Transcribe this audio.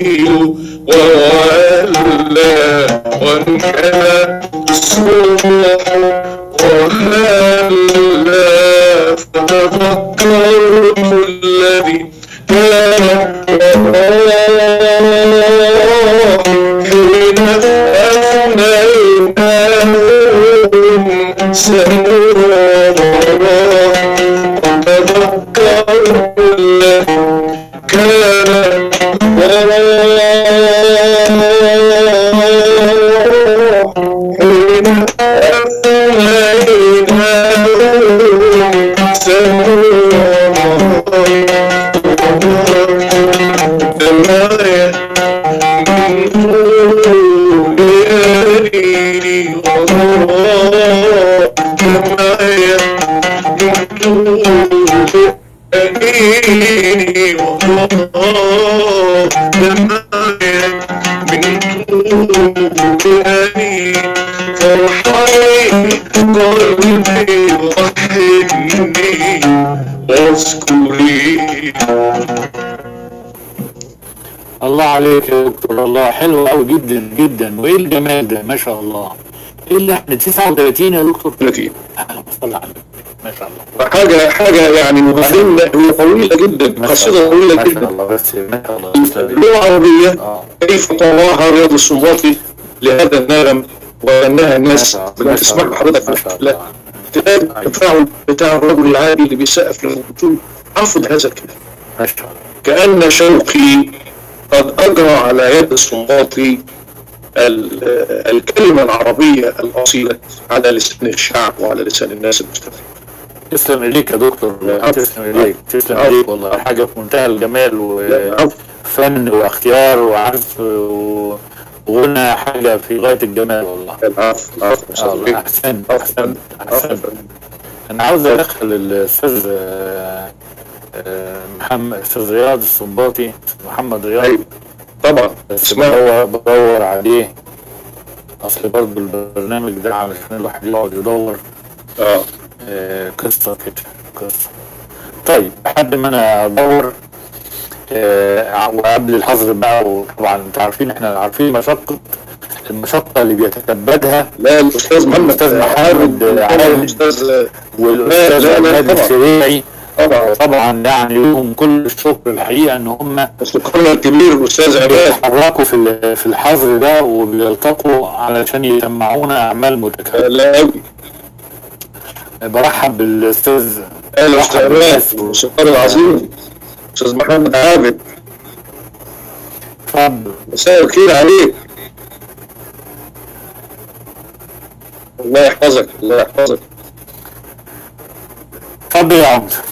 وولى وانكلى الصبح وهلا فتذكرت الذي كان وراء حين أفنيناهم سنورا وتذكرت الذي كان وراء حين أفنيناهم قلبي وحدني واذكري الله عليك يا دكتور الله حلو قوي جدا جدا وايه الجمال ده ما شاء الله ايه اللي احنا 39 يا دكتور التي اللهم صل على النبي ما شاء الله حاجة حاجة يعني وبعدين هي طويلة جدا ما شاء قصيدة الله طويلة ما شاء جدا الله بس ما شاء الله تسلم اللغة العربية اه كيف طواها رياض السنباطي لهذا النغم وغناها الناس ما لما شاء تسمع الله حضرتك ما في شاء الحفلات الله تلاقي التفاعل بتاع الرجل العادي اللي بيسقف للرجل حافظ هذا الكلام ما شاء الله كأن شوقي قد أجرى على يد السنباطي ال- الكلمة العربية الأصيلة على لسان الشعب وعلى لسان الناس المستفيدة تسلم ايديك يا دكتور العفو. تسلم ايديك تسلم العفو. ايديك والله حاجه في منتهى الجمال العفو. وفن واختيار وعزف و- وغنى حاجه في غايه الجمال والله العفو العفو آه أستاذ والله بيه. احسنت عفو. احسنت احسنت عفو. انا عاوز ادخل الاستاذ آه، آه، محمد استاذ رياض السنباطي محمد رياض أيوة. طبعا بس اسمع بدور بدور عليه اصل برضه البرنامج ده علشان الواحد يقعد يدور اه آه، قصه كده قصه طيب لحد ما انا ادور آه، وقبل الحظر بقى وطبعا انتوا عارفين احنا عارفين مشقه المشقه اللي بيتكبدها لا الأستاذ محمد الأستاذ محمد آه، عامر. الأستاذ لا، والاستاذ لا، لا، عماد طبعا. الشريعي طبعا طبعا يعني لهم كل الشكر الحقيقه ان هم أصدقائنا الكبير الأستاذ عماد بيتحركوا في ال- في الحظر ده وبيلتقوا علشان يسمعونا اعمال متكامله لا أوي برحب بالاستاذ أهلا أستاذ برحب عماد بالناس. الموسيقار العظيم أستاذ محمد عابد اتفضل مساء الخير عليك الله يحفظك الله يحفظك اتفضل يا عمر